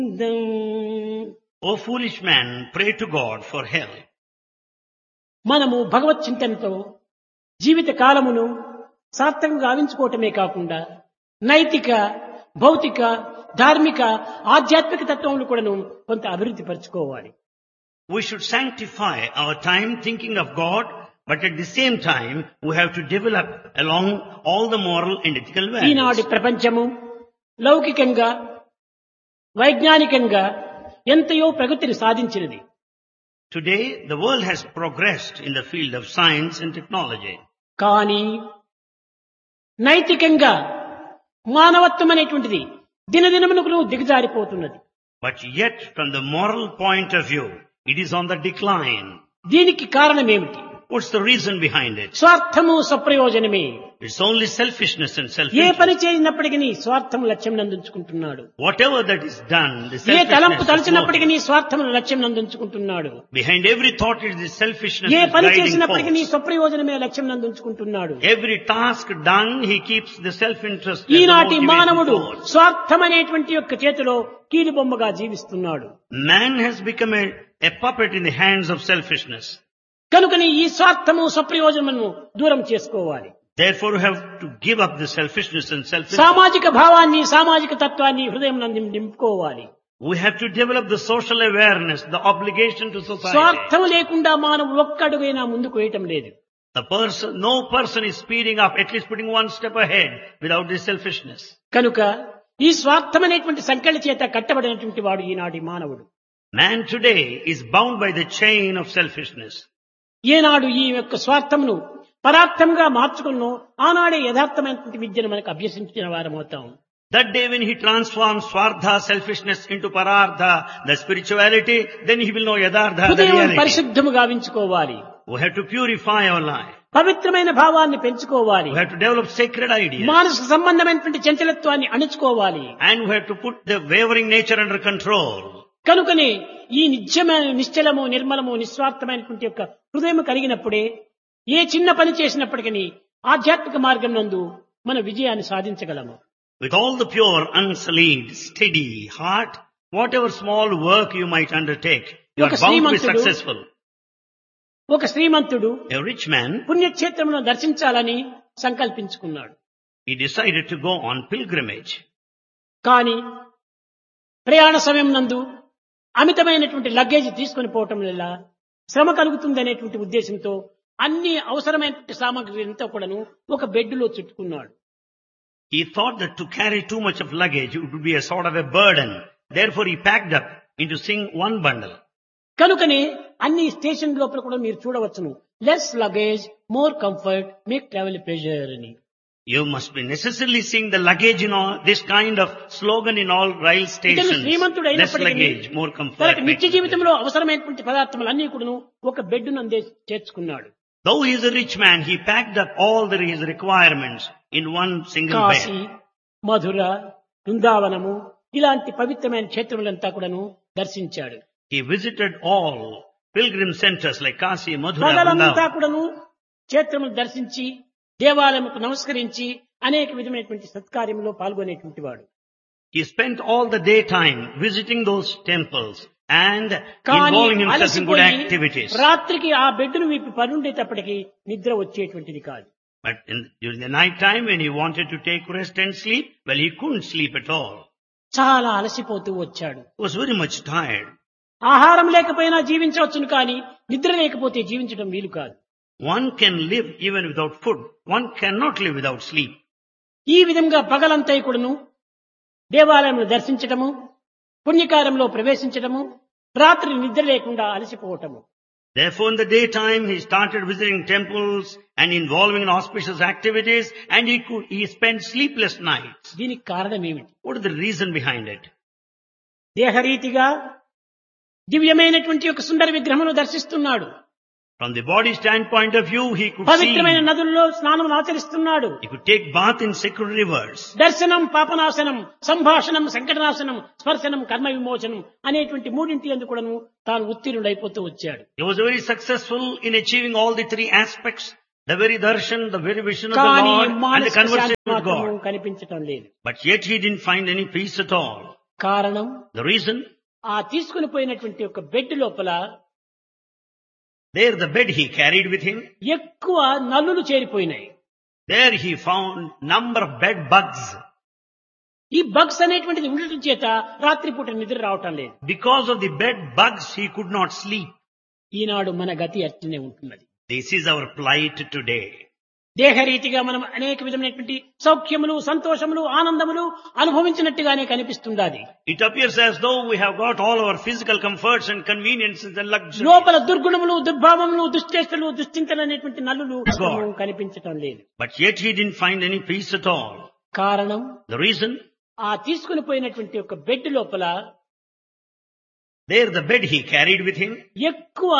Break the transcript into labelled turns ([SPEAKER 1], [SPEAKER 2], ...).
[SPEAKER 1] O foolish man, pray to God for help.
[SPEAKER 2] మనము భగవత్ చింతనతో జీవిత కాలమును సార్థకంగా గావించుకోవటమే కాకుండా నైతిక భౌతిక ధార్మిక ఆధ్యాత్మిక తత్వములు కూడాను కొంత అభివృద్ధి పరచుకోవాలి
[SPEAKER 1] We should sanctify our time thinking of God, but at the same time, we have to develop along all the moral and ethical
[SPEAKER 2] ఈనాటి
[SPEAKER 1] values.
[SPEAKER 2] ప్రపంచము లౌకికంగా వైజ్ఞానికంగా ఎంతయో ప్రగతిని సాధించినది
[SPEAKER 1] Today, the world has progressed in the field of science and technology.
[SPEAKER 2] కానీ నైతికంగా మానవత్వం అనేటువంటిది దినదినమునకు దిగజారిపోతున్నది
[SPEAKER 1] But yet, from the moral point of view, it is on the decline.
[SPEAKER 2] దీనికి కారణం ఏమిటి
[SPEAKER 1] What's the reason behind it?
[SPEAKER 2] స్వార్థము స్వప్రయోజనమే
[SPEAKER 1] It's only selfishness and
[SPEAKER 2] ఏ పని
[SPEAKER 1] self
[SPEAKER 2] చేసినప్పటికీ స్వార్థం లక్ష్యం నందించుకుంటున్నాడు
[SPEAKER 1] Whatever that is done, the
[SPEAKER 2] ఏ తలంపు
[SPEAKER 1] selfishness is
[SPEAKER 2] తలచినప్పటికీ
[SPEAKER 1] motive.
[SPEAKER 2] స్వార్థం లక్ష్యం నందించుకుంటున్నాడు
[SPEAKER 1] Behind every thought is the selfishness
[SPEAKER 2] A
[SPEAKER 1] is
[SPEAKER 2] పని
[SPEAKER 1] guiding
[SPEAKER 2] చేసినప్పటికీ
[SPEAKER 1] force.
[SPEAKER 2] స్వప్రయోజనమే లక్ష్యం నందించుకుంటున్నాడు
[SPEAKER 1] Every task done, he keeps the self-interest as the
[SPEAKER 2] ఈనాటి
[SPEAKER 1] motivating
[SPEAKER 2] మానవుడు
[SPEAKER 1] force.
[SPEAKER 2] స్వార్థం అనేటువంటి యొక్క చేతిలో కీలుబొమ్మగా జీవిస్తున్నాడు
[SPEAKER 1] Man has become a, a puppet in the hands of selfishness.
[SPEAKER 2] కనుకని ఈ స్వార్థము స్వప్రయోజనము దూరం చేసుకోవాలి
[SPEAKER 1] Therefore, we have to give up the selfishness and self
[SPEAKER 2] సామాజిక భావాన్ని సామాజిక తత్వాన్ని హృదయం Nandi నింపుకోవాలి
[SPEAKER 1] We have to develop the social awareness, the obligation to society.
[SPEAKER 2] స్వార్థం లేకుండా మానవుడు ఒక్కడుగైనా ముందుకు వేయటం లేదు
[SPEAKER 1] The person, no person is speeding up, at least putting one step ahead without this selfishness.
[SPEAKER 2] కనుక ఈ స్వార్థం అనేటువంటి సంకళ్ళ చేత కట్టబడినటువంటి వాడు ఈనాటి మానవుడు
[SPEAKER 1] Man today is bound by the chain of selfishness.
[SPEAKER 2] ఏనాడు ఈ యొక్క స్వార్థమును పరార్థంగా మార్చుకున్నో ఆనాడే యథార్థమైనటువంటి విద్యను మనకు అభ్యసించిన వారమవుతాం
[SPEAKER 1] That day when he transforms Swardha, selfishness into Parardha, the spirituality, then he will know Yadardha, the
[SPEAKER 2] హృదయం
[SPEAKER 1] reality.
[SPEAKER 2] పరిశుద్ధము గావించుకోవాలి
[SPEAKER 1] We have to purify our life.
[SPEAKER 2] పవిత్రమైన భావాన్ని పెంచుకోవాలి
[SPEAKER 1] We have to develop sacred ideas.
[SPEAKER 2] మానసిక సంబంధమైనటువంటి చంచలత్వాన్ని అణుచుకోవాలి
[SPEAKER 1] And we have to put the wavering nature under control.
[SPEAKER 2] కనుకనే ఈ నిత్యమైన నిశ్చలము నిర్మలము నిస్వార్థమైనటువంటి యొక్క హృదయం కలిగినప్పుడే ఏ చిన్న పని చేసినప్పటికీ ఆధ్యాత్మిక మార్గం నందు మన విజయాన్ని సాధించగలము
[SPEAKER 1] With all the pure, unsullied, steady heart, whatever small work you might undertake, you are
[SPEAKER 2] ఒక
[SPEAKER 1] bound to be
[SPEAKER 2] Srimanthudu-
[SPEAKER 1] successful.
[SPEAKER 2] ఒక శ్రీమంతుడు
[SPEAKER 1] A rich man,
[SPEAKER 2] పుణ్యక్షేత్రమును దర్శించాలని సంకల్పించుకున్నాడు
[SPEAKER 1] he decided to go on pilgrimage.
[SPEAKER 2] కానీ ప్రయాణ సమయం నందు అమితమైనటువంటి లగేజ్ తీసుకొని పోవటం వల్ల శ్రమ కలుగుతుందనేటువంటి ఉద్దేశంతో అన్ని అవసరమైనటువంటి సామాగ్రి అంతా కూడాను ఒక బెడ్లో చుట్టుకున్నాడు
[SPEAKER 1] He thought that to carry too much of luggage it would be a sort of a burden. Therefore he packed up into sing one bundle.
[SPEAKER 2] కనుకనే అన్ని స్టేషన్ లోపల కూడా మీరు చూడవచ్చును less luggage more comfort make travel pleasure అని
[SPEAKER 1] You must be necessarily seeing the luggage in all, this kind of slogan in all rail
[SPEAKER 2] ఇతను
[SPEAKER 1] stations.
[SPEAKER 2] శ్రీమంతుడు
[SPEAKER 1] Less
[SPEAKER 2] అయినప్పటికీ
[SPEAKER 1] luggage, more comfort.
[SPEAKER 2] తనకు నిత్య
[SPEAKER 1] makes
[SPEAKER 2] జీవితంలో అవసరమైనటువంటి పదార్థములన్నీ కూడాను ఒక బెడ్ నందే చేర్చుకున్నాడు
[SPEAKER 1] Though he is a rich man, he packed up all the, his requirements in one single
[SPEAKER 2] Kashi
[SPEAKER 1] bed.
[SPEAKER 2] Mathura బృందావనము ఇలాంటి పవిత్రమైన క్షేత్రములంతా కూడాను దర్శించాడు
[SPEAKER 1] He visited all pilgrim centers like Kasi, Mathura,
[SPEAKER 2] పగలంతా
[SPEAKER 1] Vrindavan.
[SPEAKER 2] కూడాను క్షేత్రములు దర్శించి దేవాలయముకు నమస్కరించి అనేక విధమైనటువంటి సత్కార్యంలో పాల్గొనేటువంటి వాడు
[SPEAKER 1] He spent all the daytime visiting those temples and
[SPEAKER 2] కానీ
[SPEAKER 1] involving himself in good
[SPEAKER 2] అలసిపోయి
[SPEAKER 1] activities.
[SPEAKER 2] రాత్రికి ఆ బెడ్డును విప్పి పరుండేటప్పటికి నిద్ర వచ్చేటువంటిది కాదు
[SPEAKER 1] But in, during the night time when he wanted to take rest and sleep, well, he couldn't sleep at all.
[SPEAKER 2] చాలా అలసిపోతూ వచ్చాడు
[SPEAKER 1] He was very much tired.
[SPEAKER 2] ఆహారం లేకపోయినా జీవించవచ్చును కానీ నిద్ర లేకపోతే జీవించడం వీలు కాదు
[SPEAKER 1] One can live even without food. One cannot live without sleep.
[SPEAKER 2] ఈ విధంగా పగలంతా కూడాను దేవాలయంలో దర్శించటము పుణ్యకార్యంలో ప్రవేశించటము రాత్రి నిద్ర లేకుండా అలసిపోవటము
[SPEAKER 1] Therefore, in the daytime, he started visiting temples and involving in auspicious activities, and he could, he spent sleepless nights.
[SPEAKER 2] దీనికి కారణం ఏమిటి
[SPEAKER 1] What is the reason behind it?
[SPEAKER 2] దేహరీతిగా దివ్యమైనటువంటి ఒక సుందర విగ్రహమును దర్శిస్తున్నాడు
[SPEAKER 1] From the body standpoint of view, he could see,
[SPEAKER 2] పవిత్రమైన నదుల్లో స్నానం ఆచరిస్తున్నాడు
[SPEAKER 1] he could take bath in sacred rivers.
[SPEAKER 2] దర్శనం పాపనాశనం సంభాషణం సంకటనాశనం స్పర్శనం కర్మ విమోచనం అనేటువంటి మూడింటి అందు కూడాను తాను ఉత్తీర్ణుడైపోతూ వచ్చాడు
[SPEAKER 1] He was very successful in achieving all the three aspects, the very darshan, the very vision of the
[SPEAKER 2] కానీ
[SPEAKER 1] Lord, and the
[SPEAKER 2] మానసిక శాంతి
[SPEAKER 1] conversation with
[SPEAKER 2] మాత్రము
[SPEAKER 1] God.
[SPEAKER 2] కనిపించటం లేదు
[SPEAKER 1] But yet he didn't find any peace at all.
[SPEAKER 2] కారణం
[SPEAKER 1] The reason,
[SPEAKER 2] ఆ తీసుకుని పోయినటువంటి ఒక బెడ్ లోపల
[SPEAKER 1] there the bed he carried with him,
[SPEAKER 2] ఎక్కువ నల్లులు చేరిపోయినాయి
[SPEAKER 1] there he found number of bed bugs.
[SPEAKER 2] ఈ బగ్స్ అనేటువంటిది ఉండటం చేత రాత్రిపూట నిద్ర రావటం లేదు
[SPEAKER 1] Because of the bed bugs, he could not sleep.
[SPEAKER 2] ఈనాడు మన గతి అట్లనే ఉంటున్నది
[SPEAKER 1] This is our plight today.
[SPEAKER 2] దేహరీతిగా మనం అనేక విధమైనటువంటి సౌఖ్యములు సంతోషములు ఆనందములు అనుభవించినట్టుగానే కనిపిస్తుండాది
[SPEAKER 1] It appears as though we have got all our physical comforts and conveniences and luxury.
[SPEAKER 2] లోపల దుర్గుణములు దుర్భావములు దుశ్చేష్టలు దుశ్చింతలు అనేటువంటి నల్లులు
[SPEAKER 1] God.
[SPEAKER 2] కనిపించటం లేదు
[SPEAKER 1] But yet he didn't find any peace at all.
[SPEAKER 2] కారణం
[SPEAKER 1] The reason,
[SPEAKER 2] ఆ తీసుకుని పోయినటువంటి ఒక బెడ్ లోపల
[SPEAKER 1] there the bed he carried with him,
[SPEAKER 2] ఎక్కువ